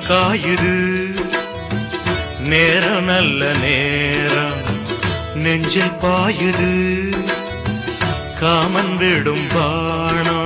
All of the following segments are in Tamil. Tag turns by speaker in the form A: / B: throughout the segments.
A: காயுது நேரம் நல்ல நேரம் நெஞ்சில் பாயுது காமன் விடும் பாணம்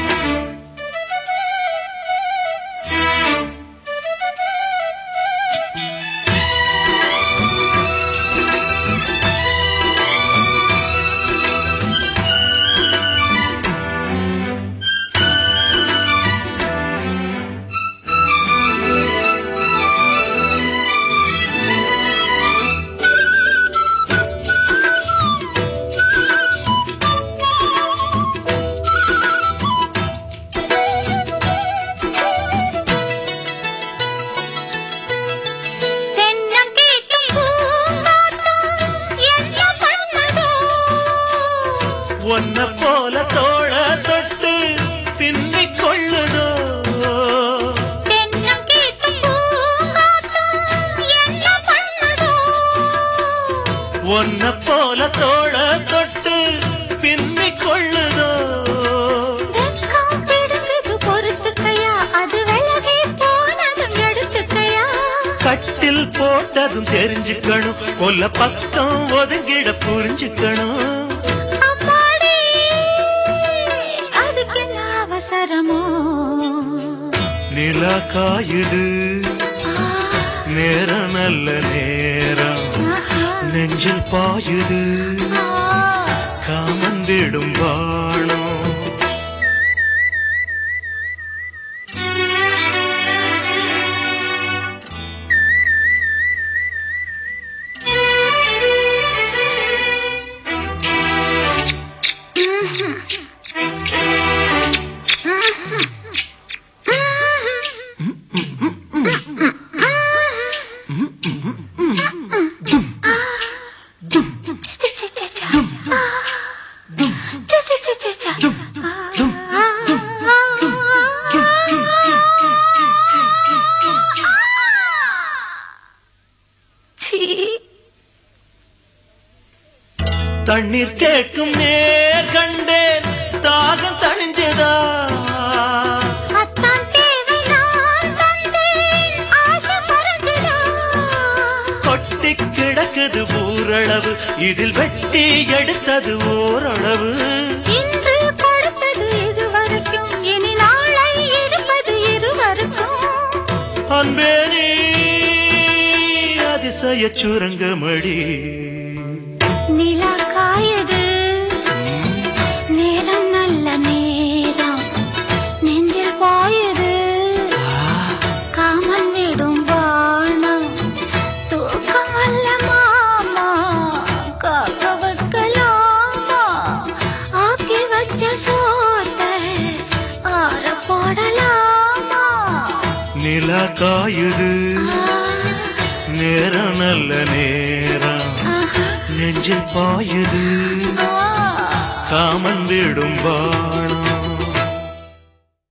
B: தென்னங்கீற்றும் பூங்காற்றும் என்ன பண்ணுதோ?
A: ஒன்ன போல தோழ தொட்டு பின்னிக் கொள்ளுதோ
B: தென்னங்கீற்றும் பூங்காற்றும் என்ன பண்ணுதோ?
A: ஒன்ன போல தோழ தொட்டு பின்னிக் கொள்ளுதோ
B: வெட்கம் பிடிக்குது பொறுத்துக்கையா, அது விலகி போனதும் எடுத்துக்கையா?
A: கட்டில் போட்டதும் தெரிஞ்சுக்கணும் கொல்ல பக்கம் ஒதுங்கிட புரிஞ்சுக்கணும்
B: அம்மாடி, அதுக்கு என்ன அவசரமோ
A: நிலா காயுது நேரம் நல்ல நேரம் நெஞ்சில் பாயுது காமன் விடும் வாணம் தண்ணீர் கேட்கும் நேர் கண்டேன் தாகம் தணிஞ்சதா கொட்டி கிடக்குது ஊரளவு இதில் வெட்டி எடுத்தது ஓரளவு
B: இன்று கொடுத்தது இதுவரைக்கும் இனி நாளை இருப்பது இருவருக்கும்
A: அன்பே நீ அதிசய சுரங்கமடி
B: நிலா காயுது நேரம் நல்ல நேரம் நெஞ்சில் பாயுது காமன் விடும் வானம் தூக்கம் அல்ல மாமா காக்க வைக்கலாமா ஆக்கி வச்ச சோத்தை ஆற போடலாமா
A: நிலா காயுது நேரம் நல்ல நேரம் நெஞ்சில் பாயுது
B: ஆ
A: காமன் விடும் வாணம்